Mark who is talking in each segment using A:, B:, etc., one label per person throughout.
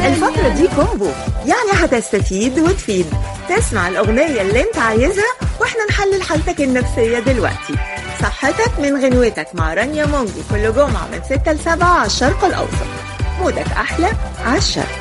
A: الفترة دي كومبو يعني هتستفيد وتفيد تسمع الأغنية اللي انت عايزها واحنا نحلل حالتك النفسية دلوقتي صحتك من غنوتك مع رانيا مونجي كل جمعة من 6 ل 7 على الشرق الأوسط مودك أحلى على الشرق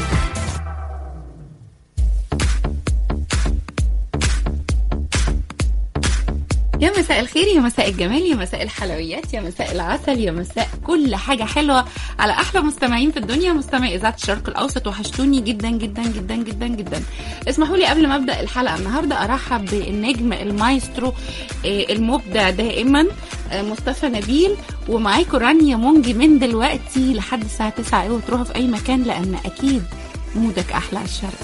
B: يا مساء الخير يا مساء الجمال يا مساء الحلويات يا مساء العسل يا مساء كل حاجة حلوة على أحلى مستمعين في الدنيا مستمعي إذاعة الشرق الأوسط وحشتوني جدا جدا جدا جدا جدا اسمحوا لي قبل ما أبدأ الحلقة النهاردة أرحب بالنجم المايسترو آه، المبدع دائما آه، مصطفى نبيل ومعاكم رانيا مونجي من دلوقتي لحد الساعة 9 ايوه تروحوا في أي مكان لأن أكيد مودك أحلى على الشرق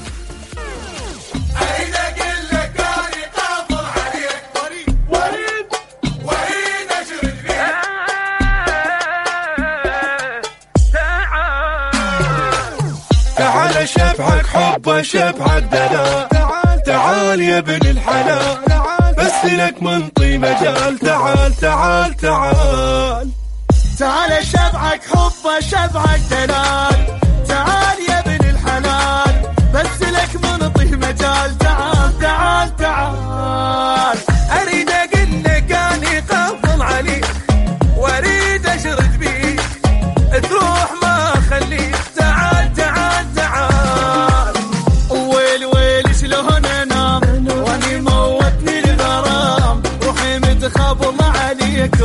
C: تعال شبعك حب شبعك دلال تعال تعال يا ابن الحلال بس لك منطي مجال تعال تعال تعال
D: تعال شبعك حب شبعك دلال تعال يا ابن الحلال بس لك منطي مجال تعال تعال تعال اريد اقول لك اني قافل عليك واريد اشرد بيك تروح ما خليك تعال تعال تعال ويل ويل شلون انام واني موتني الغرام روحي متخبل عليك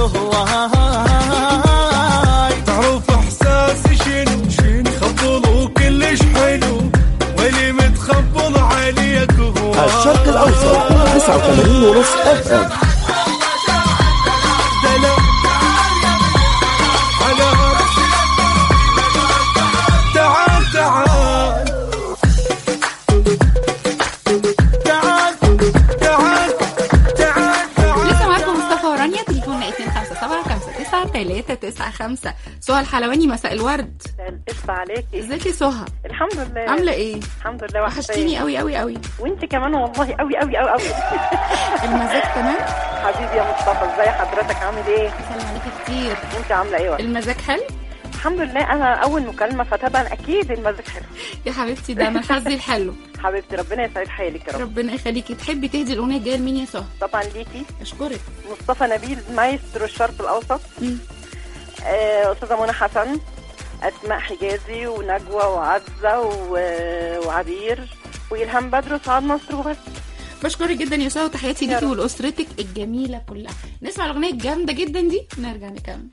D: هواي
C: تعرف احساسي شنو شنو خبل كلش حلو واني متخبل عليك هو
E: الشرق الأوسط 89 ونص اف ام
C: تعال تعال
D: تعال تعال تعال تعال
B: لسه معاكم مصطفى ورانيا تليفوننا 257 5 سهى الحلواني مساء الورد
F: القشطة عليكي
B: ازيك يا سهى
F: الحمد لله
B: عامله ايه
F: الحمد لله
B: وحشتيني قوي قوي قوي
F: وانت كمان والله قوي قوي قوي قوي
B: المزاج تمام
F: حبيبي يا مصطفى ازي حضرتك عامل ايه
B: سلام عليكي كتير
F: وانت عامله ايه
B: المزاج حلو
F: الحمد لله انا اول مكالمه فطبعا اكيد المزاج حلو
B: يا حبيبتي ده انا حظي الحلو
F: حبيبتي ربنا يسعد حالك يا رب
B: ربنا يخليكي تحبي تهدي الاغنيه الجايه لمين يا سهى
F: طبعا ليكي
B: اشكرك
F: مصطفى نبيل مايسترو الشرق الاوسط
B: مم.
F: آه، استاذه منى حسن اسماء حجازي ونجوى وعزه و- وعبير والهام بدر وسعاد نصر وبس
B: بشكرك جدا يا سهى وتحياتي
F: يا
B: ليكي
F: رب.
B: ولاسرتك الجميله كلها نسمع الاغنيه الجامده جدا دي نرجع نكمل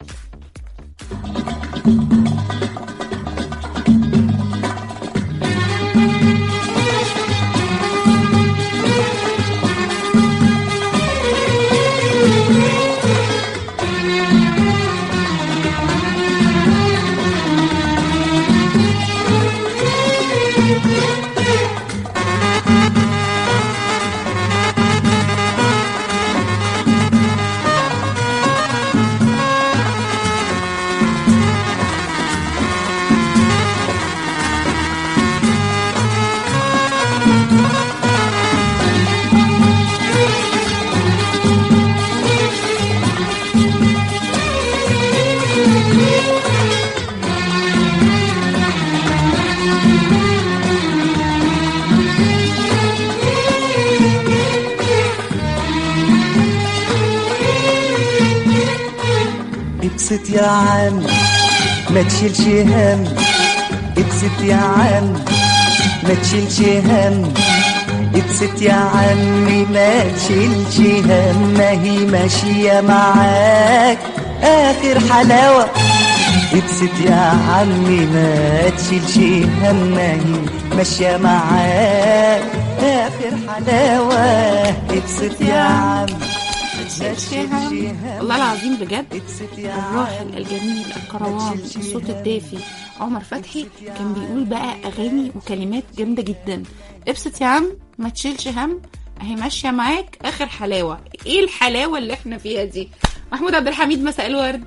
D: ابسط يا عم ما تشيلش هم ابسط يا عم ما تشيلش هم ابسط يا عمي ما تشيلش هم ما هي ماشية معاك آخر حلاوة ابسط يا عمي ما تشيلش هم ما هي ماشية معاك آخر حلاوة ابسط يا عم ما تشيلش هم
B: والله العظيم بجد
D: ابسط يا
B: الراحل الجميل الكروان الصوت الدافي عمر فتحي كان بيقول بقى اغاني وكلمات جامده جدا ابسط يا عم ما تشيلش هم اهي ماشيه معاك اخر حلاوه ايه الحلاوه اللي احنا فيها دي محمود عبد الحميد مساء الورد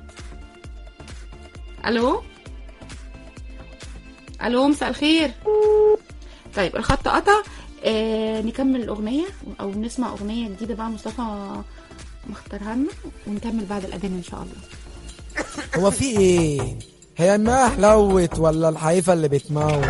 B: الو الو مساء الخير طيب الخط قطع آه نكمل الاغنيه او نسمع اغنيه جديده بقى مصطفى مختارها لنا ونكمل بعد الاذان ان شاء الله
G: هو في ايه هي المياه حلوت ولا الحيفا اللي بتموت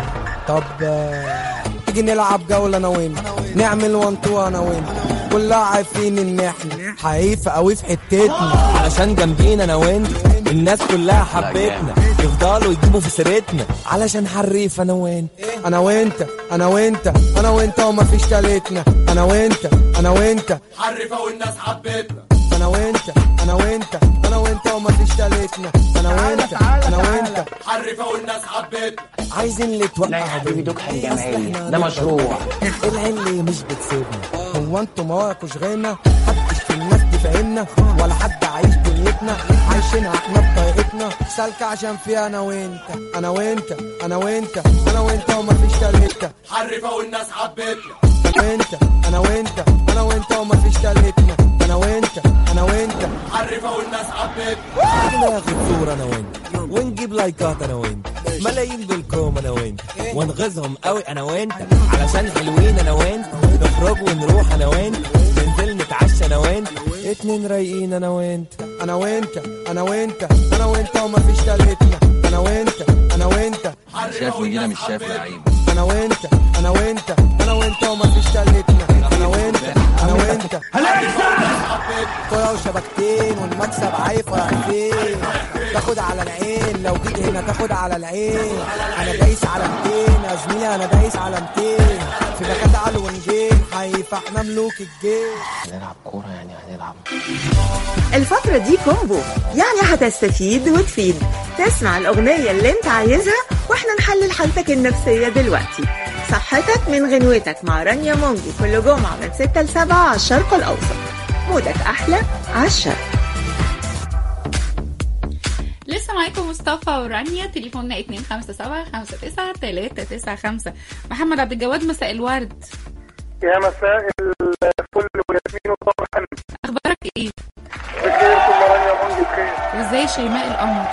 G: طب آه، تيجي نلعب جولة انا وانت نعمل وان تو انا وانت كلها عارفين ان احنا حقيقة قوي في حتتنا علشان جنبينا انا وانت الناس كلها حبتنا يفضلوا يجيبوا في سيرتنا علشان حريف انا وانت انا وانت انا وانت انا وانت وما فيش تالتنا انا وانت انا وانت
C: حرفة والناس حبتنا
G: انا وانت انا وانت انا وانت وما فيش تالتنا انا وانت انا وانت
C: حرفة والناس حبتنا
G: عايزين اللي توقع
H: لا يا حبيبي دكها
G: أصل
H: الجمعية
G: إحنا
H: ده مشروع
G: العين اللي مش بتسيبنا هو انتوا مواقفش غيرنا محدش في الناس تفهمنا ولا حد عايش دنيتنا عايشينها احنا بطريقتنا سالكة عشان فيها انا وانت انا وانت انا وانت انا وانت وما فيش تالتة
C: حرفة والناس حبتنا
G: انا وانت انا وانت انا وانت وما فيش تالتنا انا وانت انا وانت
C: حرفة والناس حبتنا
G: احنا ناخد صورة انا وانت ونجيب لايكات انا وانت ملايين بالكوم انا وانت ونغزهم قوي انا وانت علشان حلوين انا وانت نخرج ونروح انا وانت ننزل نتعشى انا وانت اتنين رايقين انا وانت انا وانت انا وانت انا وانت وما فيش تالتنا انا وانت انا وانت
I: شايف مدينة مش شايف لعيب
G: انا وانت انا وانت انا وانت وما فيش تالتنا انا وانت انا وانت كرة وشبكتين والمكسب عايف رايحين تاخد على العين لو جيت هنا تاخد على العين انا دايس على 200 يا زميلي انا دايس على 200 في باكات على ونجين حيف احنا ملوك الجيش
H: هنلعب كورة يعني هنلعب
A: الفترة دي كومبو يعني هتستفيد وتفيد تسمع الأغنية اللي انت عايزها واحنا نحلل حالتك النفسية دلوقتي صحتك من غنوتك مع رانيا مونجي كل جمعة من 6 ل 7 على الشرق الأوسط مودك أحلى على الشرق
B: لسه معاكم مصطفى ورانيا تليفوننا 257 59 395 محمد عبد الجواد مساء الورد
J: يا مساء الفل والياسمين وصباح
B: اخبارك ايه
J: بخير كل رانيا مونجي بخير
B: وازاي شيماء القمر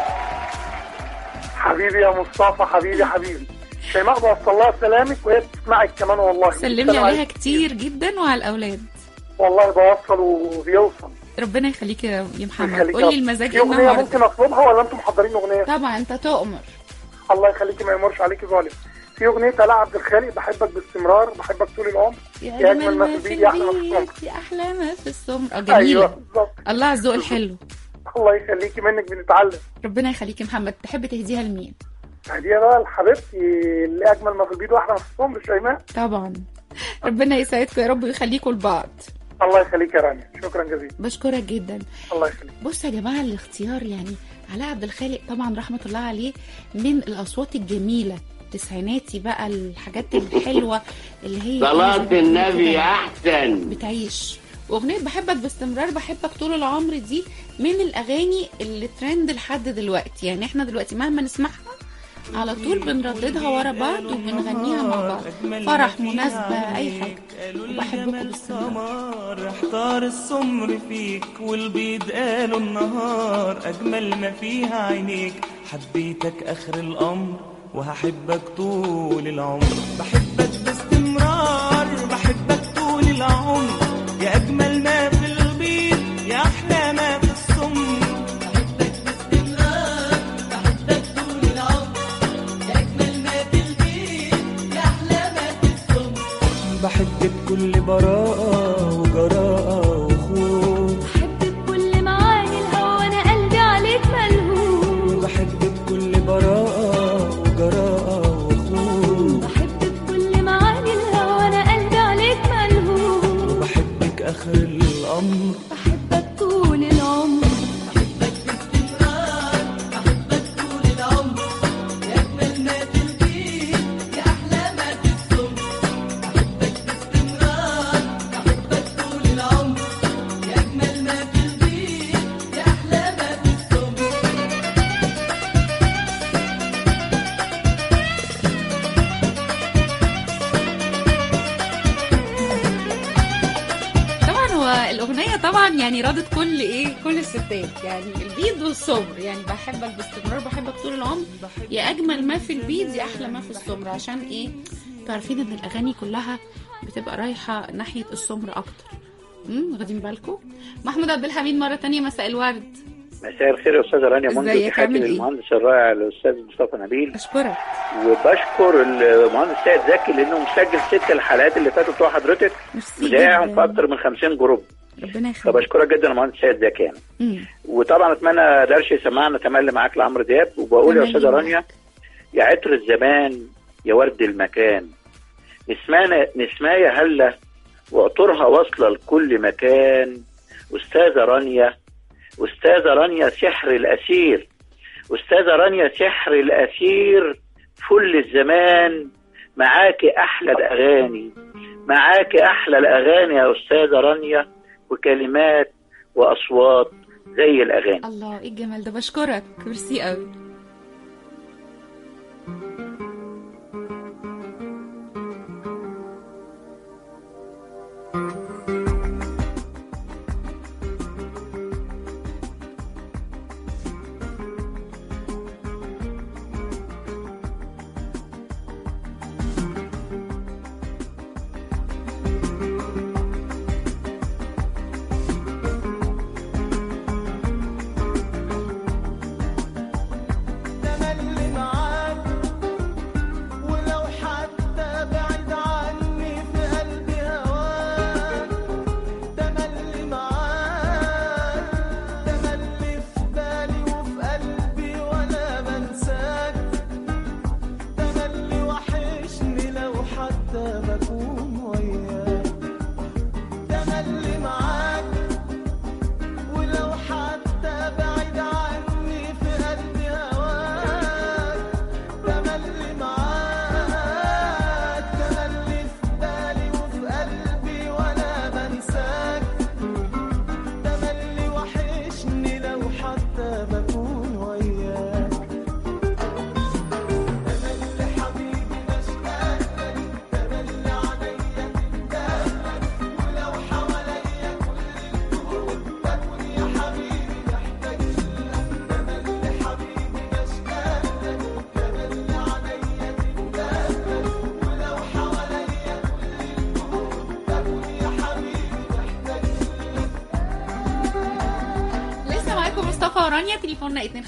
J: حبيبي يا مصطفى حبيبي حبيبي شيماء بوصل لها سلامك وهي بتسمعك كمان والله
B: سلمي
J: السلام
B: عليها
J: عليكم.
B: كتير جدا وعلى الاولاد
J: والله بوصل وبيوصل
B: ربنا يخليك يا يا محمد
J: يخليك يا
B: قولي
J: رب.
B: المزاج
J: في
B: ايه
J: اغنيه
B: النهارده
J: ممكن اطلبها ولا انتم محضرين اغنيه
B: طبعا انت تؤمر
J: الله يخليكي ما يمرش عليكي ظالم في اغنيه علاء عبد الخالق بحبك باستمرار بحبك طول العمر يا اجمل ما في البيت يا احلى ما في السمر
B: البيت يا احلى ما في السمر اه
J: ايوه
B: جميله
J: بالظبط
B: الله على الذوق الحلو
J: الله يخليكي منك بنتعلم
B: ربنا يخليك يا محمد تحب تهديها لمين
J: هديه بقى لحبيبتي اللي اجمل ما في البيت واحلى ما في السمر شيماء
B: طبعا ربنا يسعدكم يا رب ويخليكم لبعض
J: الله يخليك يا رانيا شكرا جزيلا
B: بشكرك جدا
J: الله يخليك
B: بصوا يا جماعه الاختيار يعني علاء عبد الخالق طبعا رحمه الله عليه من الاصوات الجميله تسعيناتي بقى الحاجات الحلوه اللي هي
K: صلاة النبي أحسن
B: بتعيش واغنيه بحبك باستمرار بحبك طول العمر دي من الاغاني اللي ترند لحد دلوقتي يعني احنا دلوقتي مهما نسمعها على طول بنرددها ورا بعض وبنغنيها مع بعض فرح مناسبه اي حاجه وبحبكم باستمرار
L: احتار السمر فيك والبيض قالوا النهار اجمل ما فيها عينيك حبيتك اخر الامر وهحبك طول العمر بحبك باستمرار بحبك طول العمر يا اجمل ما في البيض يا احلى ما في السمر بحبك باستمرار بحبك طول العمر يا اجمل ما في البيض يا احلى ما في السمر بحبك بكل براءة وجراءة وخوف
M: بكل معاني الهوى انا قلبي عليك ملهوف
L: بحب بكل براءة وجراءة وخوف
M: بكل معاني الهوى انا قلبي عليك ملهوف
L: وبحبك آخر الأمر
M: بحبك طول العمر
B: طبعا هو الاغنيه طبعا يعني راضت كل ايه كل الستات يعني البيض والصبر يعني بحبك باستمرار بحبك طول العمر يا اجمل ما في البيض يا احلى ما في الصبر عشان ايه انتوا عارفين ان الاغاني كلها بتبقى رايحه ناحيه السمر اكتر امم واخدين بالكم محمود عبد الحميد مره تانية مساء الورد
N: مساء الخير يا استاذه رانيا منذ
B: ازيك،
N: تحياتي
B: عامل ايه؟
N: للمهندس الرائع الاستاذ مصطفى نبيل
B: اشكرك
N: وبشكر المهندس سيد زكي لانه مسجل ست الحلقات اللي فاتوا بتوع حضرتك مذاعهم في اكتر من 50 جروب
B: ربنا يخليك
N: فبشكرك جدا المهندس سيد زكي يعني
B: مم.
N: وطبعا اتمنى درش يسمعنا تملي معاك لعمرو دياب وبقول يا
B: تملي
N: استاذه
B: معاك.
N: رانيا يا عطر الزمان يا ورد المكان نسمانا نسمايا هله وعطرها واصله لكل مكان استاذه رانيا استاذه رانيا سحر الاسير استاذه رانيا سحر الاسير فل الزمان معاكي احلى الاغاني معاكي احلى الاغاني يا استاذه رانيا وكلمات واصوات زي الاغاني
B: الله ايه الجمال ده بشكرك ميرسي قوي
O: تملي معاك ولو حتى بعيد عني في قلبي هواك تملي معاك تملي في بالي وفي قلبي وانا بنساك تملي وحشني لو حتى بكون وياك تملي معاك ولو حتى بعيد عني في قلبي هواك تملي معاك تملي في بالي وفي قلبي وانا بنساك تملي وحشني لو حتى بكون وياك تملي حبيبي مشتاق لك تملي عليا تندهلك ولو حواليا كل الكون بكون يا حبيبي محتاج لك تملي حبيبي مشتاق لك تملي عليا تندهلك ولو حواليا كل الكون بكون يا حبيبي محتاج
B: لسه معاكم مصطفى ورانيا تليفوننا 25759395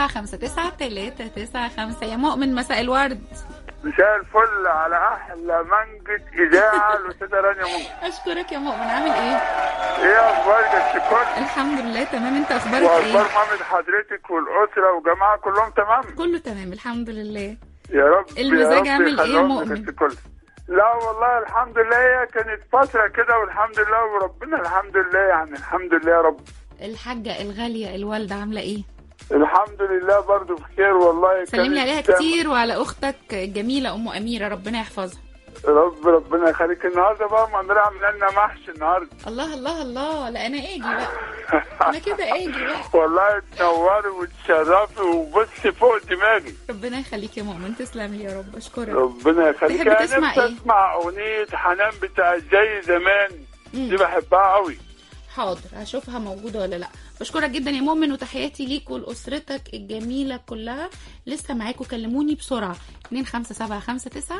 B: يا مؤمن مساء الورد
P: مساء الفل على احلى منجد اذاعه الاستاذه رانيا ممكن
B: اشكرك يا مؤمن عامل ايه
P: ايه اخبارك يا الكل
B: الحمد لله تمام انت اخبارك
P: واخبار
B: ايه
P: مامة حضرتك والاسره وجماعه كلهم تمام
B: كله تمام الحمد لله
P: يا رب
B: المزاج
P: يا رب
B: عامل ايه يا
P: يخليهم
B: مؤمن؟
P: لك الكل. لا والله الحمد لله هي كانت فتره كده والحمد لله وربنا الحمد لله يعني الحمد لله يا رب
B: الحاجة الغالية الوالدة عاملة ايه
P: الحمد لله برضو بخير والله
B: سلم لي
P: كانت
B: عليها كتير وعلى اختك الجميلة ام اميرة ربنا يحفظها
P: رب ربنا يخليك النهارده بقى مندرة عامله لنا محشي النهارده
B: الله الله الله لا انا اجي بقى انا كده اجي بقى
P: والله تنوري وتشرفي وبصي فوق دماغي
B: ربنا يخليك يا مؤمن تسلم لي يا رب اشكرك
P: ربنا يخليك
B: تحب
P: انا
B: تسمع
P: نفسي
B: ايه؟
P: اسمع اغنيه حنان بتاع زي زمان دي بحبها قوي
B: حاضر هشوفها موجودة ولا لا بشكرك جدا يا مؤمن وتحياتي ليك ولأسرتك الجميلة كلها لسه معاكم كلموني بسرعة 25759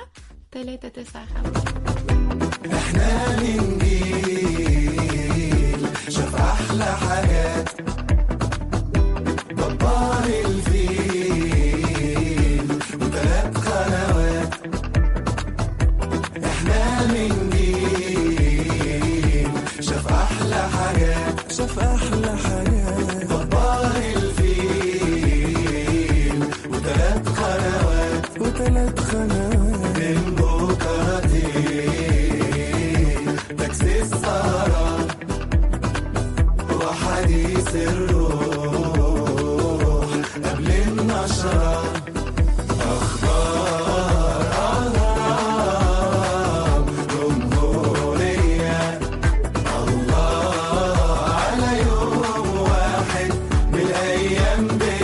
B: 395
O: احنا من جيل شاف احلى حاجات جبار الفيل وثلاث قنوات احنا من جيل شاف احلى حاجات شاف احلى حاجات جبار الفيل وثلاث قنوات وثلاث قنوات ديمقراطي تاكسي السهرة وحديث الروح قبل النشرة أخبار أهرام جمهورية الله على يوم واحد من الأيام دي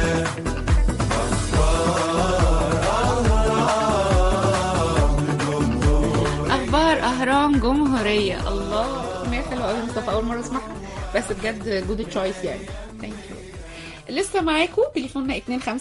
B: اخبار اهرام جمهوريه الله اغنيه حلوه قوي مصطفى اول مره اسمعها بس بجد جود تشويس يعني ثانك يو لسه معاكم تليفوننا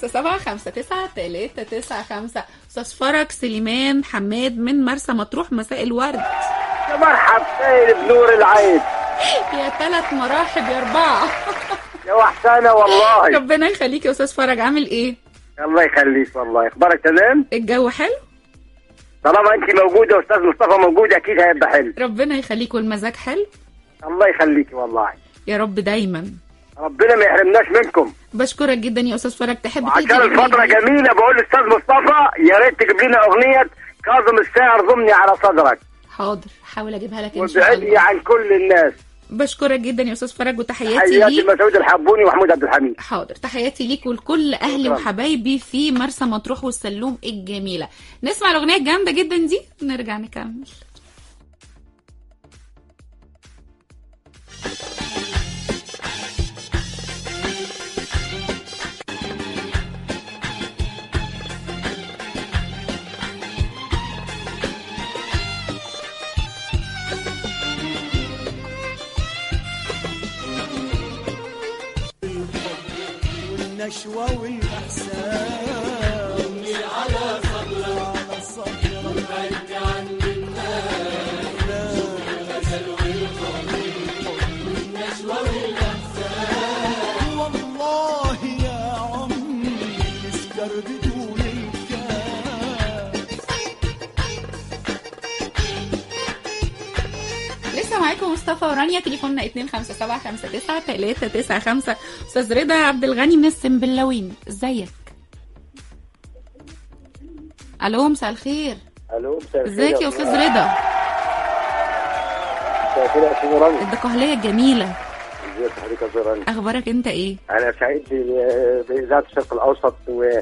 B: 257 استاذ فرج سليمان حماد من مرسى مطروح مساء الورد
Q: يا مرحب سيد بنور العين
B: يا ثلاث مراحب يا اربعه
Q: يا وحشانة والله
B: ربنا يخليك يا استاذ فرج عامل ايه
Q: الله يخليك والله اخبارك تمام
B: الجو حلو
Q: طالما انت موجودة واستاذ مصطفى موجود اكيد هيبقى حلو
B: ربنا يخليك والمزاج حلو
Q: الله يخليك والله
B: يا رب دايما
Q: ربنا ما يحرمناش منكم
B: بشكرك جدا يا استاذ فرج تحب
Q: عشان
B: تيجي
Q: الفترة جميلة بقول للاستاذ مصطفى يا ريت تجيب لنا اغنية كاظم الساهر ضمني على صدرك
B: حاضر حاول اجيبها لك ان شاء
Q: وابعدني
B: الله
Q: عن كل الناس
B: بشكرك جدا يا استاذ فرج وتحياتي
Q: حياتي
B: ليك
Q: مسعود الحبوني ومحمود عبد الحميد
B: حاضر تحياتي ليك ولكل اهلي
Q: شكراً.
B: وحبايبي في مرسى مطروح والسلوم الجميله نسمع الاغنيه الجامده جدا دي نرجع نكمل
O: والنشوة والإحسان أمي على صدرك على صدرك بعدت عن والنشوة والإحسان والله يا عمي تسكر بدون الكاس
B: لسه معاكم مصطفى ورانيا تليفوننا 25759395 استاذ رضا عبد الغني من السنبلاوين ازيك الو مساء الخير
Q: الو مساء الخير
B: ازيك يا استاذ رضا
Q: مساء الخير يا استاذ رامي
B: الدقهليه الجميله
Q: ازيك حضرتك يا استاذ رامي
B: اخبارك انت ايه
Q: انا سعيد ب- باذاعه الشرق الاوسط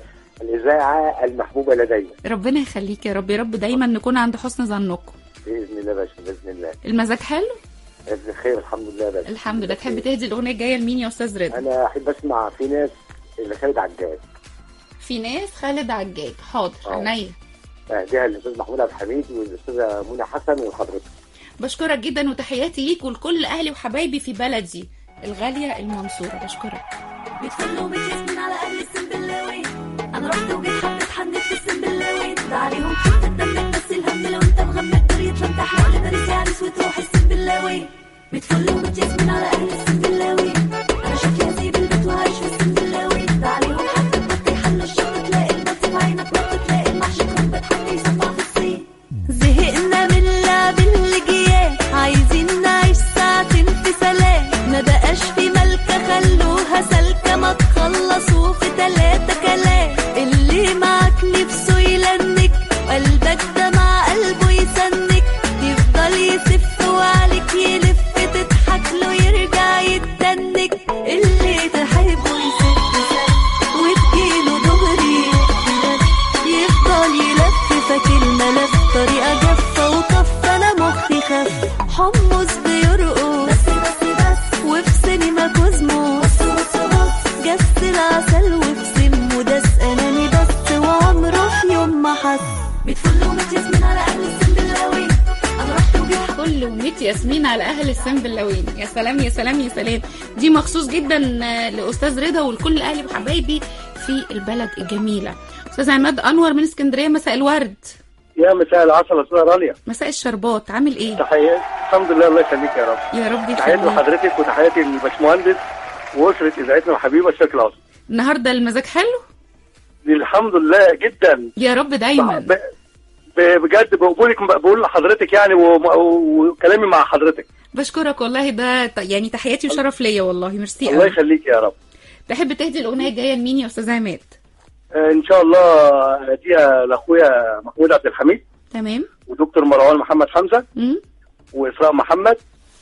Q: والاذاعه المحبوبه لدي
B: ربنا يخليك يا رب يا رب دايما نكون عند حسن ظنكم
Q: باذن الله يا باشا باذن الله
B: المزاج حلو
Q: بخير الحمد لله يا باشا
B: الحمد لله تحب تهدي الاغنيه الجايه لمين يا استاذ رضا
Q: انا احب اسمع في ناس اللي خالد عجاج
B: في ناس خالد عجاج حاضر
Q: آه.
B: عينيا
Q: اهديها للاستاذ محمود عبد الحميد والاستاذه منى حسن وحضرتك
B: بشكرك جدا وتحياتي ليك ولكل اهلي وحبايبي في بلدي الغاليه المنصوره بشكرك
M: بيتفلوا بيتياسمين على اهل السنبلاوي انا رحت وجيت حبيت حنيت في السنبلاوي ده عليهم حته دمك بس الهم لو انت مغمق قريت فانت حاول دارس عريس وتروح السنبلاوي بيتفلوا بيتياسمين على اهل السنبلاوي انا شكلي هسيب البيت وهعيش في السنبلاوي ده عليهم حتى البط يحلوا الشط تلاقي البط في عينك نط تلاقي المحشي كرنب حد يسمع في الصين زهقنا من لعب الجيال عايزين نعيش ساعتين في سلام ما بقاش في ملكة خلوها سالكة ما تخلصوا في تلاتة كلام اللي معاك نفسه يلنك قلبك ده مع قلبه يسنك يفضل يسف وعليك يلف تضحك له يرجع يتنك اللي تحبه يسف سف وتجيله دغري يقتلك يفضل يلففك الملف طريقة جافة وطفة أنا مخي خف حمص بيرقص بس بس بس وفي سينما كوزمو بص بص بص جس العسل وفي سمه دس أناني بس وعمره في يوم ما حس بتفل ومتياسمين على أهل السنبلاوي أنا رحت وجيت
B: كل وميت ياسمين على اهل السنبلاوين يا سلام يا سلام يا سلام دي مخصوص جدا آه، لاستاذ رضا ولكل اهلي وحبايبي في البلد الجميله استاذ عماد انور من اسكندريه مساء الورد
Q: يا مساء العسل يا استاذه رانيا
B: مساء الشربات عامل ايه
Q: تحياتي الحمد لله الله يخليك يا رب
B: يا رب
Q: تحياتي
B: يخليك
Q: لحضرتك وتحياتي للباشمهندس واسره اذاعتنا وحبيبه الشرق الاوسط
B: النهارده المزاج حلو
Q: الحمد لله جدا
B: يا رب دايما
Q: ب- ب- بجد بقولك بقول لحضرتك يعني وم- وكلامي مع حضرتك
B: بشكرك والله ده ت- يعني تحياتي وشرف ليا والله ميرسي
Q: الله
B: قوي
Q: يخليك يا رب
B: تحب تهدي الاغنيه الجايه لمين يا استاذ عماد
Q: آه، ان شاء الله اديها لاخويا محمود عبد الحميد
B: تمام
Q: ودكتور مروان محمد حمزه
B: مم.
Q: واسراء محمد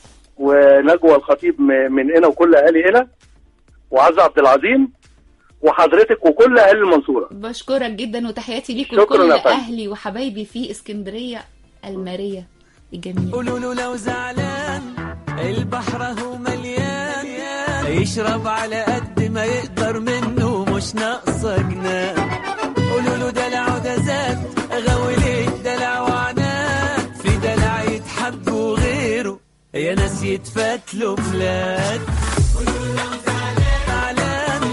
Q: ونجوى الخطيب م- من هنا وكل اهالي هنا وعز عبد العظيم وحضرتك وكل اهالي المنصوره
B: بشكرك جدا وتحياتي ليك
Q: شكراً
B: ولكل
Q: يا فندم.
B: اهلي وحبايبي في اسكندريه الماريه الجميله
L: قولوا له لو زعلان البحر هو مليان يشرب على قد ما يقدر منه مش ناقصه جنان قولوا له دلع ده زاد غاوي ليه دلع وعناد في دلع يتحب وغيره يا ناس يتفات له فلات زعلان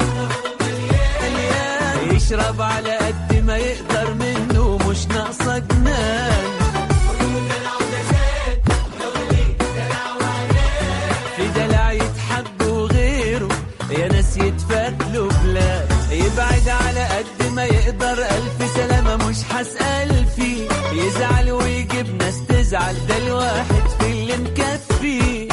L: مليان يشرب على قد ما يقدر منه مش ناقصه جنان في دلع يتحب وغيره
R: يزعل ويجيب ناس تزعل ده الواحد في اللي مكفي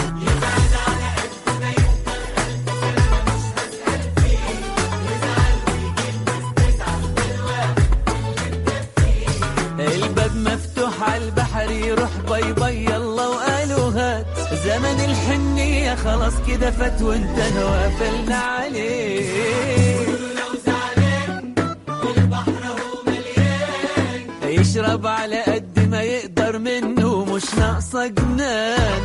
R: الباب مفتوح على البحر يروح باي باي يلا وقالوا هات زمن الحنية خلاص كده فات وانت نوافلنا عليه يشرب على قد ما يقدر منه مش ناقصة جنان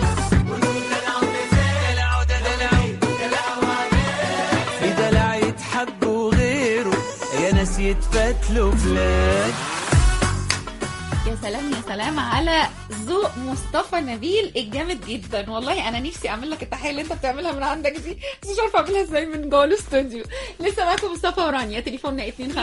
R: في دلع يتحب وغيره يا ناس يتفات له بلاد
B: يا سلام يا سلام على ذوق مصطفى نبيل الجامد جدا والله انا نفسي اعمل لك التحيه اللي انت بتعملها من عندك دي بس مش عارفه اعملها ازاي من جوه الاستوديو لسه معاكم مصطفى ورانيا تليفوننا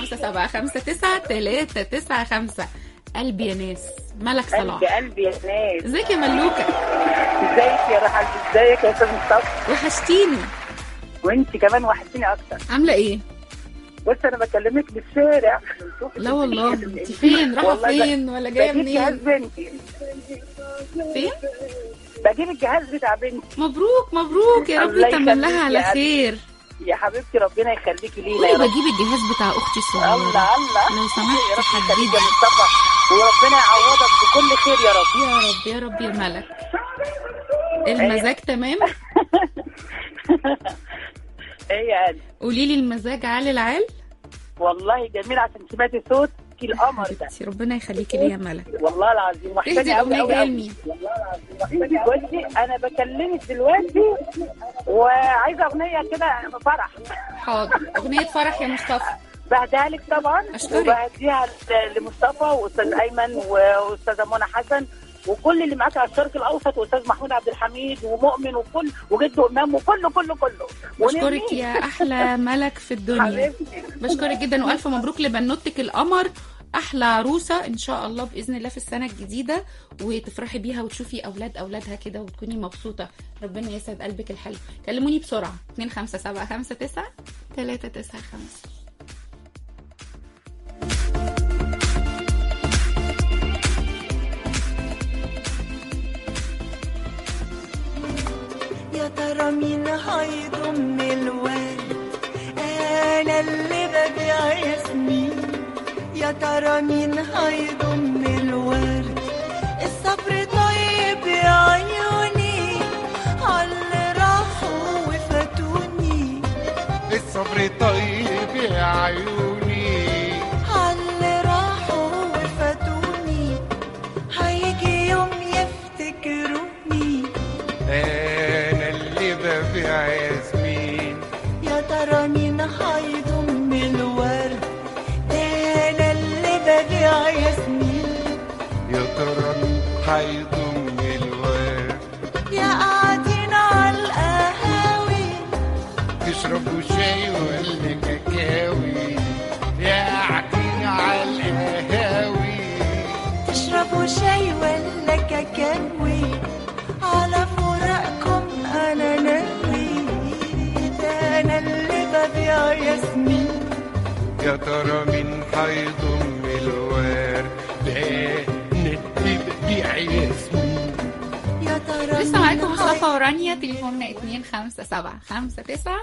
B: 257 قلبي يا ناس ملك صلاح
S: قلبي قلبي يا ناس
B: ازيك يا ملوكه
S: ازيك يا رحل ازيك يا استاذ مصطفى
B: وحشتيني
S: وانت كمان وحشتيني اكتر
B: عامله ايه
S: بص انا بكلمك بالشارع
B: لا والله انت فين رايحه
S: والله ب-
B: فين ولا جايه
S: بجيب جهاز
B: منين
S: بنتي
B: فين
S: بجيب الجهاز بتاع بنتي
B: مبروك مبروك يا رب
S: الله
B: يتمم لها
S: يخليك
B: على
S: يا قلبي.
B: خير
S: يا حبيبتي ربنا يخليكي لينا
B: قولي
S: يا رب
B: بجيب الجهاز بتاع اختي الصغيره
S: الله الله
B: لو
S: يا
B: سمحتي
S: رب يخليك
B: حددي
S: يا مصطفى وربنا يعوضك بكل خير يا رب
B: يا رب يا رب يا ملك المزاج تمام
S: ايه يا قلبي
B: قولي لي المزاج عالي العال
S: والله جميل عشان سمعتي صوتك القمر ده
B: انتي ربنا يخليكي لي يا ملك
S: والله العظيم
B: تهدي
S: وحشاني قوي
B: الاغنيه
S: قوي
B: جايه
S: قوي
B: لمين
S: بصي انا بكلمك دلوقتي وعايزه اغنيه كده فرح
B: حاضر اغنيه فرح يا مصطفى
S: بهديها لك طبعا
B: أشكرك.
S: وبهديها ل- لمصطفى واستاذ ايمن واستاذه منى حسن وكل اللي معاك على الشرق الاوسط واستاذ محمود عبد الحميد ومؤمن وكل وجده امام وكله كله كله
B: بشكرك يا احلى ملك في الدنيا
S: حبيبتي.
B: بشكرك جدا والف مبروك لبنوتك القمر احلى عروسه ان شاء الله باذن الله في السنه الجديده وتفرحي بيها وتشوفي اولاد اولادها كده وتكوني مبسوطه ربنا يسعد قلبك الحلو كلموني بسرعه 25759 395
O: يا ترى مين هيضم الورد انا اللي ببيع ياسمين يا ترى مين هيضم الورد الصبر طيب يا عيوني عاللي راحوا وفاتوني
C: الصبر طيب يا عيوني
O: عاللي راحوا وفاتوني هيجي يوم يفتكروني
C: انا اللي ببيع ياسمين
O: يا ترى مين هيضم الورد ده انا اللي ببيع ياسمين
C: يا ترى مين هيضم الورد
O: يا قاعدين على القهاوي
C: تشربوا شاي ولا كاكاوي يا قاعدين على القهاوي
O: تشربوا شاي ولا كاكاوي على فراقكم انا ناوي ده انا اللي ببيع ياسمين
C: يا ترى مين هيضم الورد ده ندي ببيع ياسمين
O: يا ترى
B: لسه معاكم
O: مين
B: مصطفى ورانيا تليفوننا 257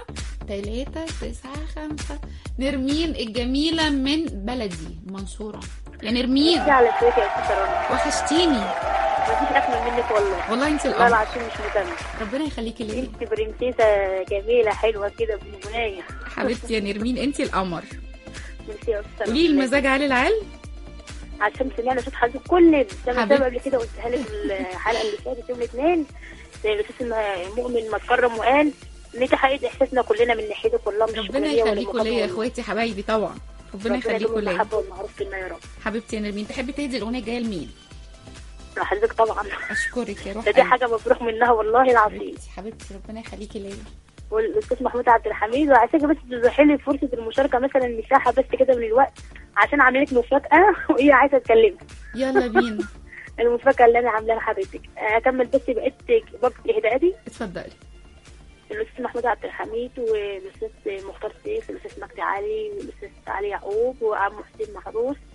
B: 395 نرمين الجميلة من بلدي منصورة يا نرمين
S: على سيرك يا استاذ رنا
B: وحشتيني
S: مفيش اجمل منك والله
B: والله انت
S: والله
B: القمر
S: العظيم مش مكمل
B: ربنا يخليكي ليا
S: انت برنسيسه جميله حلوه كده بنبنيه
B: حبيبتي يا نرمين انت القمر
S: ميرسي يا استاذ
B: قولي لي المزاج عالي العال
S: عشان سمعنا صوت حضرتك كل زي ما
B: حبيبتي.
S: سبب قبل كده قلتها لك الحلقه اللي فاتت يوم الاثنين زي الاستاذ مؤمن ما اتكرم وقال ان انت حقيقه احساسنا كلنا من ناحيته كلها مش
B: ربنا
S: شكرانية ولا
B: يخليكوا ليا يا
S: مقابلة.
B: اخواتي حبايبي طبعا ربنا
S: ربنا
B: يخليكوا
S: يدوم
B: ليا
S: المحبه والمعروف فينا يا رب
B: حبيبتي يا نرمين تحبي تهدي الاغنيه الجايه لمين
S: حضرتك طبعا
B: اشكرك يا روح
S: ده دي
B: قلبي.
S: حاجه مفروغ منها والله العظيم
B: حبيبتي حبيبتي ربنا يخليكي ليا
S: والاستاذ محمود عبد الحميد وعايزاك بس تزحي لي فرصه المشاركه مثلا مساحه بس كده من الوقت عشان عامله لك مفاجاه وهي عايزه تكلمك
B: يلا بينا
S: المفاجاه اللي انا عاملاها لحضرتك اكمل بس بقيت برضه اهدائي
B: اتفضلي
S: الاستاذ محمود عبد الحميد والاستاذ مختار سيف والاستاذ مجدي علي والاستاذ علي يعقوب وعم حسين محروس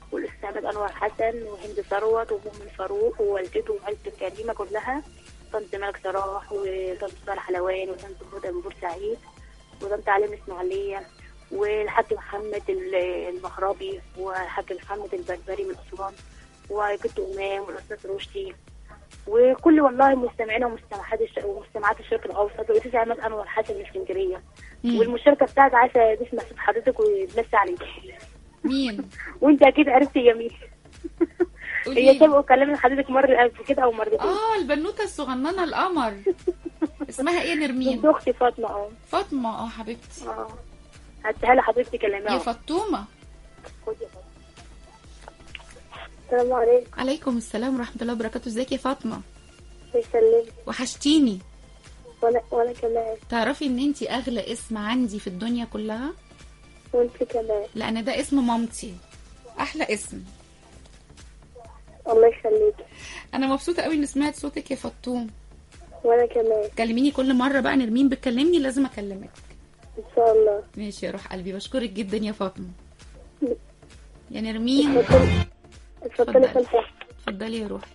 T: والاستاذ عماد انور حسن وهند ثروت ومؤمن فاروق ووالدته وعيلته الكريمه كلها طنط ملك صلاح وطنط ساره حلوان وطنط هدى من بورسعيد وطنط علي اسماعيليه والحاج محمد ال- المغربي والحاج محمد البربري من اسوان وجد امام والاستاذ رشدي وكل والله مستمعينا ومستمعات الش... ومستمعات الشرق الاوسط والاستاذ عماد انور حسن من اسكندريه
B: مم.
T: والمشاركه بتاعت عايزه تسمع صوت حضرتك وتمسي عليك
B: مين؟
T: وانت اكيد عرفت هي مين
B: قولي
T: هي سابقه كلمت حضرتك مره قبل كده او مرتين
B: اه البنوته الصغننه القمر اسمها ايه نرمين
T: بنت اختي فاطمه اه
B: فاطمه اه حبيبتي
T: اه هديها لحضرتك تكلميها
B: يا فطومه
T: خدي يا فاطمة. السلام عليكم
B: عليكم السلام ورحمه الله وبركاته ازيك يا فاطمه
T: يسلمك
B: وحشتيني
T: وانا وانا كمان
B: تعرفي ان انتي اغلى اسم عندي في الدنيا كلها
T: وانت كمان
B: لان ده اسم مامتي احلى اسم
T: الله يخليك
B: انا مبسوطه قوي اني سمعت صوتك يا فطوم
T: وانا كمان
B: كلميني كل مره بقى نرمين بتكلمني لازم اكلمك
T: ان شاء الله
B: ماشي يا روح قلبي بشكرك جدا يا فاطمه يا نرمين
T: اتفضلي
B: اتفضلي.
T: خمسة
B: اتفضلي يا روحي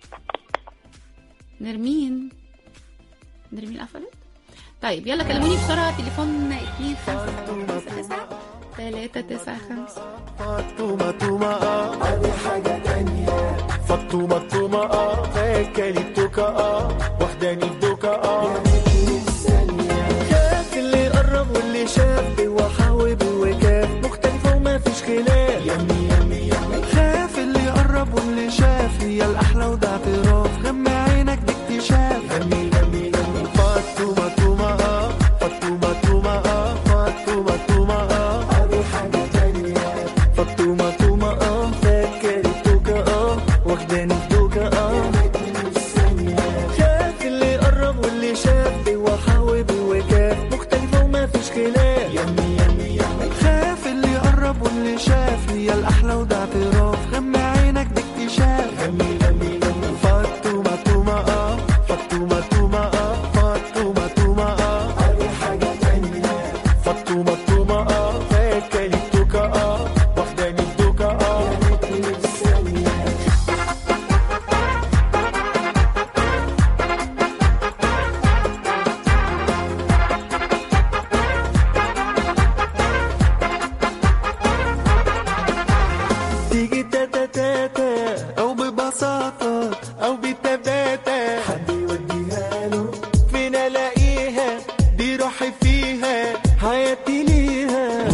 B: نرمين نرمين قفلت طيب يلا كلموني بسرعه تليفون 2 5 9 3 9 5
C: فطومة تومة اه هذه حاجة تانية فطومة تومة اه فاكلي التوكة اه واخداني الدوكة اه كاف اللي قرب واللي شاف وحاوب وكاف مختلفة وما فيش خلاف يمي يمي يمي خاف اللي قرب واللي شاف هي الأحلى وده اعتراف غمى عينك باكتشاف يمي يمي يمي فطومة تومة اه فطومة تومة اه فطومة تومة اه هذه حاجة تانية فطومة تومة اه فاكر التوكة اه واخداني الدوكة اه شاف اللي قرب واللي شاف وحاوب وكاف مختلفة وما فيش خلاف يمي يمي يمي خاف اللي قرب واللي شاف هي الأحلى وده اعتراف غمى عينك باكتشاف يمي يمي يمي فطومة تومة اه فطومة تومة اه فطومة تومة اه هذه حاجة تانية فطومة تومة اه فاكر التوكة اه واخداني الدوكة اه تيجي تاتا تاتا او ببساطة او بتباتا حد يوديها له فين الاقيها دي روحي فيها حياتي ليها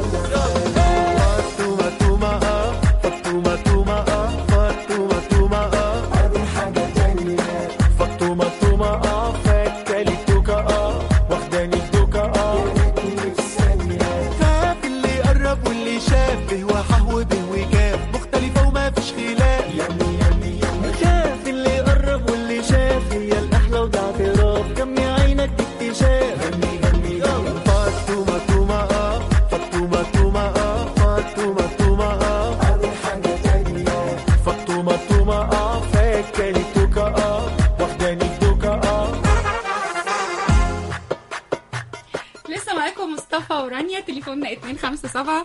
C: فطومة تومة اه فطومة تومة اه فطومة تومة اه هذه حاجة تانية فطومة تومة اه فاكلي التوكة اه واخداني الدوكة اه خاف اللي قرب واللي شاف هو حهو به وجاب مختلفة وما فيش خلاف يمي يمي يمي خاف اللي قرب واللي شاف هي الأحلى وده اعتراف كم يا عينك اكتشاف يمي يمي يمي فطومة تومة اه فطومة تومة اه فطومة تومة اه هذه حاجة تانية فطومة تومة اه فاكلي التوكة اه واخداني الدوكة اه
B: لسه معاكم مصطفى ورانيا تليفوننا 257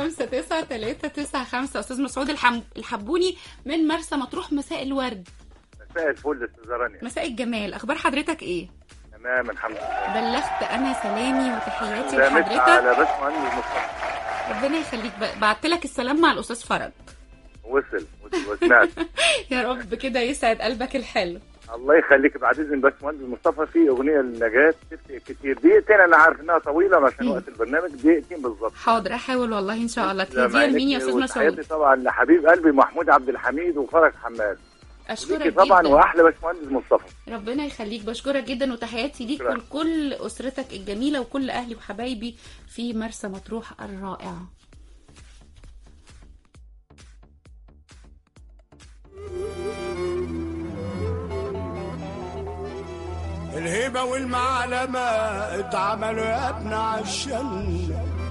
B: 59395 استاذ مسعود الحم... الحبوني من مرسى مطروح مساء الورد
Q: مساء الفل استاذ رانيا
B: مساء الجمال اخبار حضرتك ايه
Q: تمام الحمد لله
B: بلغت انا سلامي وتحياتي
Q: ده مسا
B: لحضرتك
Q: على باشمهندس مصطفى
B: ربنا يخليك ب- بعت لك السلام مع الاستاذ فرج
Q: وصل وصل وسمعت
B: يا رب كده يسعد قلبك الحلو
Q: الله يخليك بعد اذن باشمهندس مصطفى في اغنيه لنجاة تفرق كتير دقيقتين انا عارف انها طويله عشان وقت البرنامج دقيقتين بالظبط
B: حاضر احاول والله ان شاء الله
Q: زي ما
B: تهديها لمين يا
Q: عينك
B: استاذ
Q: وتحياتي
B: مسعود
Q: طبعا لحبيب قلبي محمود عبد الحميد وفرج حماد
B: اشكرك
Q: ليكي طبعا
B: جدا
Q: واحلى باشمهندس مصطفى
B: ربنا يخليك بشكرك جدا وتحياتي ليك
Q: شكرا.
B: ولكل اسرتك الجميله وكل اهلي وحبايبي في مرسى مطروح الرائعه
C: الهبة والمعلمة اتعملوا يا ابن عشان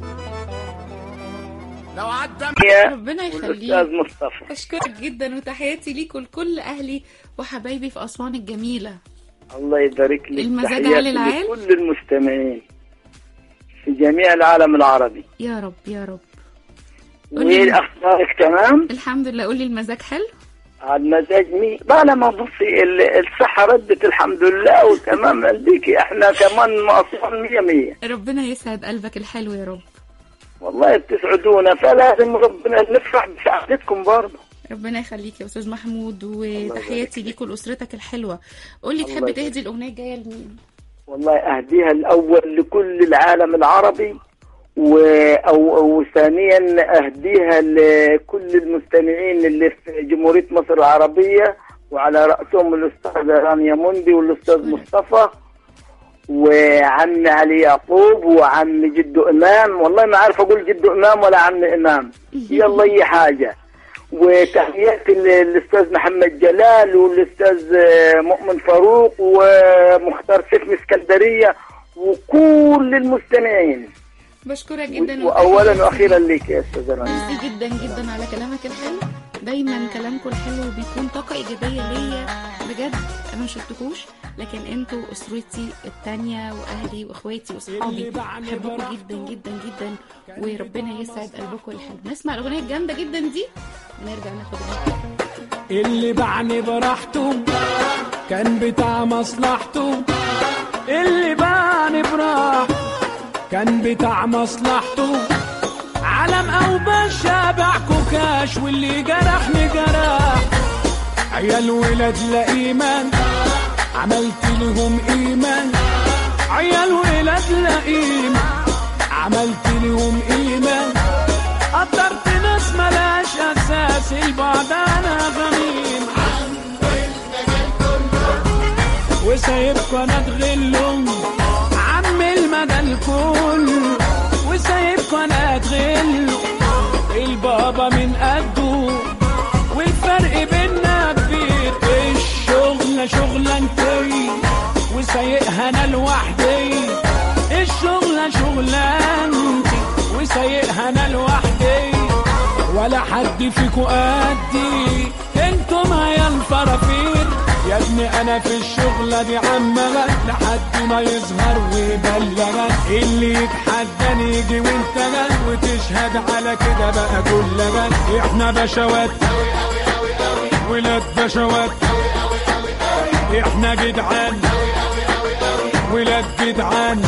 C: لو عدى
B: ربنا يخليك
Q: والأستاذ مصطفى
B: اشكرك جدا وتحياتي ليك ولكل اهلي وحبايبي في اسوان الجميله
N: الله يبارك لك
B: المزاج
N: تحياتي
B: على العال.
N: لكل المستمعين في جميع العالم العربي
B: يا رب يا رب قولي
U: واخبارك تمام
B: الحمد لله قولي المزاج حلو
U: على المزاج مي طالما بصي ال- الصحة ردت الحمد لله وتمام عندك احنا كمان مقصرين مية مية
B: ربنا يسعد قلبك الحلو يا رب
U: والله بتسعدونا فلازم ربنا نفرح بسعادتكم برضه
B: ربنا يخليك يا استاذ محمود وتحياتي ليك ولاسرتك الحلوه قولي
U: الله
B: تحب
U: يبارك.
B: تهدي الاغنيه الجايه لمين
U: والله اهديها الاول لكل العالم العربي و... أو... أو ثانيا اهديها لكل المستمعين اللي في جمهوريه مصر العربيه وعلى راسهم الاستاذه رانيا موندي والاستاذ مصطفى وعم علي يعقوب وعم جدو امام والله ما عارف اقول جدو امام ولا عم امام يلا اي حاجه وتحياتي للاستاذ محمد جلال والاستاذ آه، مؤمن فاروق ومختار سيف من اسكندريه وكل المستمعين
B: بشكرك جدا
U: واولا واخيرا لك يا استاذ رنا
B: ميرسي جدا جدا على كلامك الحلو دايما كلامكم الحلو بيكون طاقة إيجابية ليا بجد أنا مش شفتكوش لكن انتوا أسرتي التانية وأهلي وإخواتي وصحابي بحبكم جدا جدا جدا وربنا يسعد قلبكم الحلو نسمع الأغنية الجامدة جدا دي ونرجع ناخد الهوا.
R: اللي باعني براحته كان بتاع مصلحته اللي باعني براحته كان بتاع مصلحته علم او بشابع كوكاش واللي جرحني جرح عيال ولاد لا ايمان عملت لهم ايمان عيال ولاد لا ايمان عملت لهم ايمان قدرت ناس ملاش اساس البعد انا غميم وسايبكوا انا اتغلهم عم المدى الكل وسايبكوا انا اتغل البابا من قده والفرق بينا كبير الشغلة شغلانتي وسايقها انا لوحدي الشغلة شغلانتي وسايقها انا لوحدي ولا حد فيكو قدي انتم يا الفرافير يا ابني انا في الشغلة دي عمغت لحد ما يظهر ويبلغك اللي يتحداني يجي وانت جت وتشهد على كده بقى كل جت احنا بشوات ولاد بشوات احنا جدعان ولاد جدعان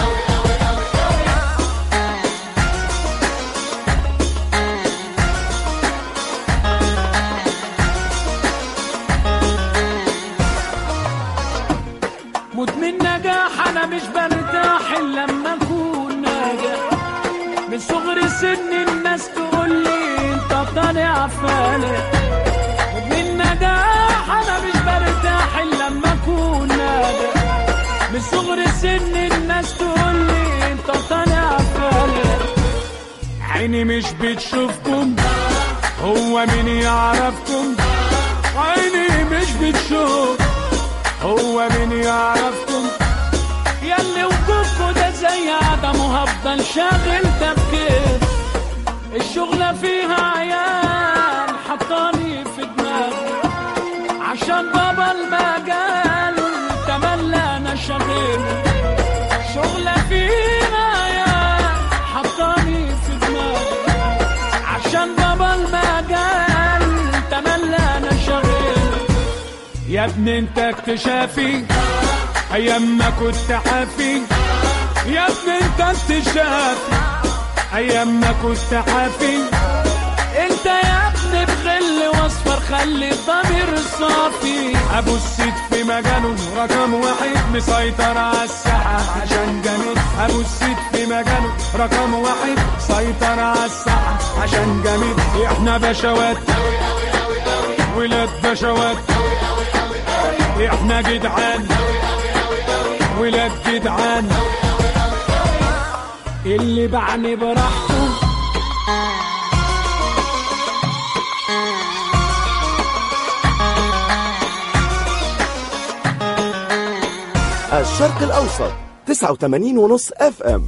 R: مدمن نجاح انا مش برتاح الا لما اكون ناجح من صغر سن الناس تقول لي انت طالع فالح مدمن نجاح انا مش برتاح الا لما اكون ناجح من صغر سن الناس تقول لي انت طالع فالح عيني مش بتشوفكم هو مين يعرفكم عيني مش بتشوف هو مين يعرفكم ياللي وجودكوا ده زي عدم وهفضل شاغل تفكير الشغلة فيها عيال حطاني في دماغي عشان بابا المجال تملى انا شغيل شغلة فيها عيال حطاني في دماغي عشان بابا المجال تملى انا شغيل يا ابني انت اكتشافي ايام ما كنت عافي يا ابني انت اكتشافي ايام ما كنت عافي انت يا ابني بغل واصفر خلي الضمير صافي ابو السيد في مجاله رقم واحد مسيطر على الساحه عشان جميل ابو السيد في مجاله رقم واحد سيطر على الساحه عشان جميل احنا بشوات ولاد بشوات احنا جدعان ولاد جدعان اللي بعني براحته
E: الشرق الأوسط 89 ونص اف ام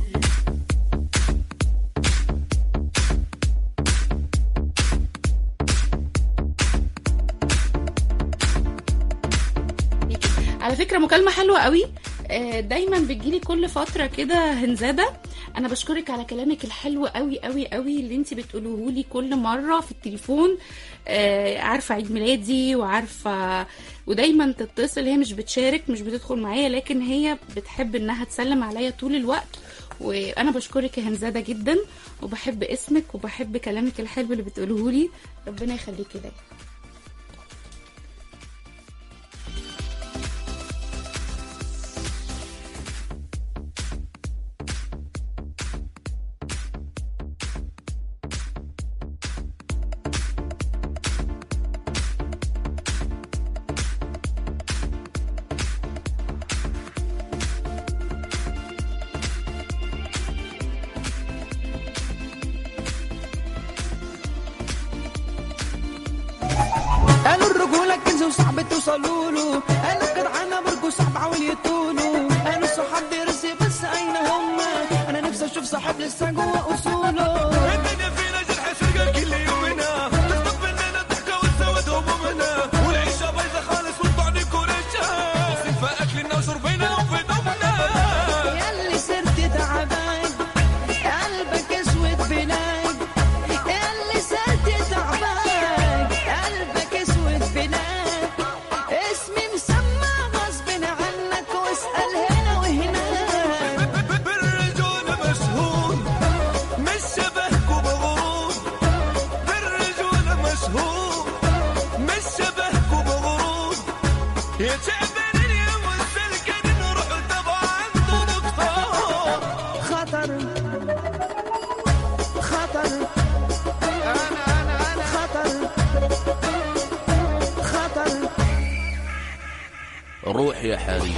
B: على فكرة مكالمة حلوة قوي آه، دايما بتجيلي كل فتره كده هنزاده انا بشكرك على كلامك الحلو قوي قوي قوي اللي انت بتقولوه لي كل مره في التليفون آه، عارفه عيد ميلادي وعارفه ودايما تتصل هي مش بتشارك مش بتدخل معايا لكن هي بتحب انها تسلم عليا طول الوقت وانا بشكرك يا هنزاده جدا وبحب اسمك وبحب كلامك الحلو اللي بتقوله لي ربنا يخليكي دايما
R: قالوا الرجولة كنز وصعب توصلوا له قالوا الجدعانة برجو صعب عاول يطولوا قالوا الصحاب دي رزق بس أين هم أنا نفسي أشوف صاحب لسه جوه أصوله
C: الدنيا فينا جرح سرقة كل يومنا تخطف مننا الضحكة وتسود همومنا والعيشة بايظة خالص والطعن كورشة صفة أكلنا وشربنا وفي دمنا
R: ياللي صرت تعبان قلبك اسود بلاك ياللي صرت تعبان قلبك اسود بلاك اسمي مسمى غصب عنك واسأل هنا وهناك
C: بالرجولة مشهور مش شبهك ومغرور بالرجولة مشهور مش شبهك ومغرور يا تعبانين يا مسلكين نروح تبع عنده دكتور
R: خطر خطر انا انا انا خطر خطر
H: روح يا حريم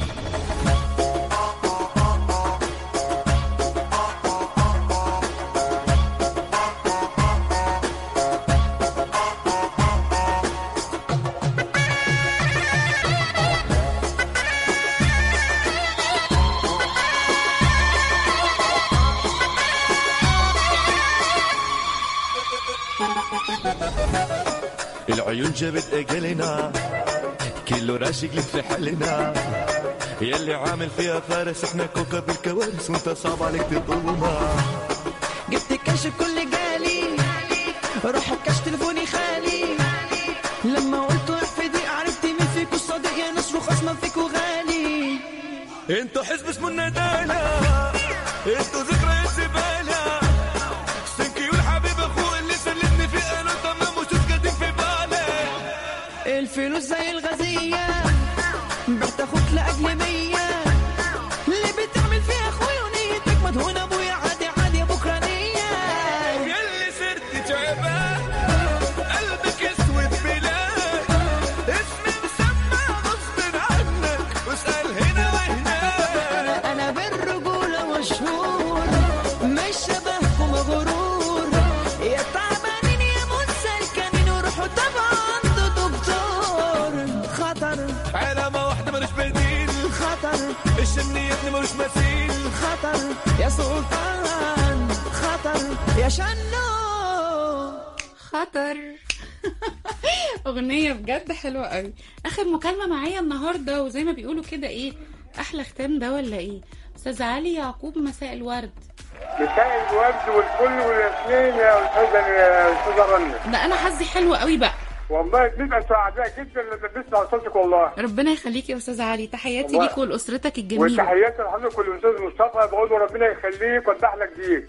C: العيون جابت اجلنا كله راشق لك في حالنا يلي عامل فيها فارس احنا كوكب الكوارث وانت صعب عليك تطولنا
R: جبت كشف كل جالي روح كاش تليفوني خالي لما قلت احفدي عرفت مين فيكوا الصديق يا ناس رخص ما فيكوا غالي
C: انتوا حزب اسمه الندالة انتوا ذكريات زبالة سنكي والحبيب اخوه اللي سلمني في قالوا تمام وشوف قديم في بالي
R: الفلوس زي الغزية بعت اخوك لاجل مية اللي بتعمل فيها اخويا ونيتك مدهونة ابويا عادي عادي بكرة نية
C: يلي صرت تعبان قلبك اسود بلاد اسمي مسمى غصب عنك واسأل هنا وهناك
R: انا بالرجولة مشهور مش شبهكم مغرور يا تعبانين يا متسلكنين وروحوا طبعا عنده دكتور خطر
C: علامة واحدة ملوش بديل
R: خطر
C: الشمني يا ابني ملوش مثيل
R: خطر يا سلطان خطر يا شنو
B: خطر اغنيه بجد حلوه قوي اخر مكالمه معايا النهارده وزي ما بيقولوا كده ايه احلى ختام ده ولا ايه استاذ علي يعقوب مساء الورد
J: مساء الورد والفل والياسمين يا استاذه يا استاذه رنا
B: ده انا حظي حلو قوي بقى
J: والله بنبقى سعداء جدا لما بنسمع صوتك والله
B: ربنا يخليك يا استاذ علي تحياتي
J: والله.
B: ليك ولاسرتك الجميله
J: وتحياتي لحضرتك والاستاذ مصطفى بقول له ربنا يخليك ويفتح لك ديك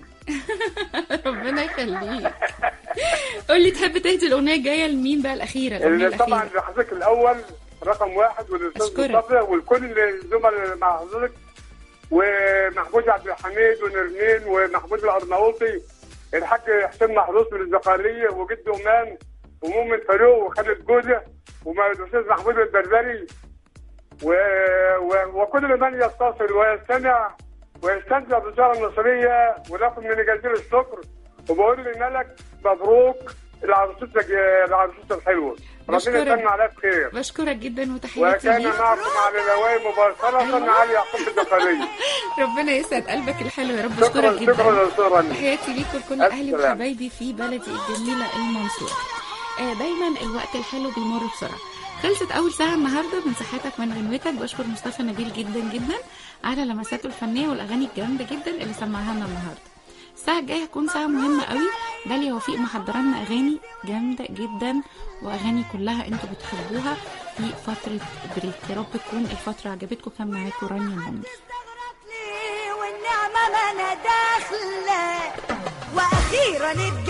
B: ربنا يخليك قول لي تحب تهدي الاغنيه الجايه لمين بقى الاخيره الاغنيه
J: اللي طبعا
B: الاخيره
J: لحضرتك الاول رقم واحد والاستاذ
B: أشكرك.
J: مصطفى والكل الزملاء مع حضرتك ومحمود عبد الحميد ونرمين ومحمود الارناؤوطي الحاج حسين محروس من الزقاريه وجد امان ومؤمن فاروق وخالد جوده والاستاذ محمود البربري و... و... وكل من يتصل ويستمع ويستمتع بالزياره المصريه ولكم من جزيل الشكر وبقول لملك مبروك العروسه العروسه الحلوه ربنا
B: بشكرك.
J: يتمم عليها بخير
B: بشكرك جدا وتحياتي
J: وكان
B: ليك
J: معكم على الهواء مباشرة علي يعقوب الزقرية
B: ربنا يسعد قلبك الحلو يا رب
J: شكرا
B: اشكرك
J: شكرا
B: جدا
J: يا أستاذ رنا.
B: تحياتي ليك ولكل
J: ألف
B: اهلي
J: سلامة.
B: وحبايبي في بلدي الجميله المنصوره آه، دايما الوقت الحلو بيمر بسرعه خلصت اول ساعه النهارده من صحتك من غنوتك بشكر مصطفى نبيل جدا جدا على لمساته الفنيه والاغاني الجامده جدا اللي سمعها لنا النهارده الساعة الجاية هتكون ساعة مهمة قوي داليا وفيق محضرة لنا أغاني جامدة جدا وأغاني كلها انتوا بتحبوها في فترة بريك يا رب تكون الفترة عجبتكم كان معاكم رانيا مني
F: والنعمة ما انا داخلة واخيرا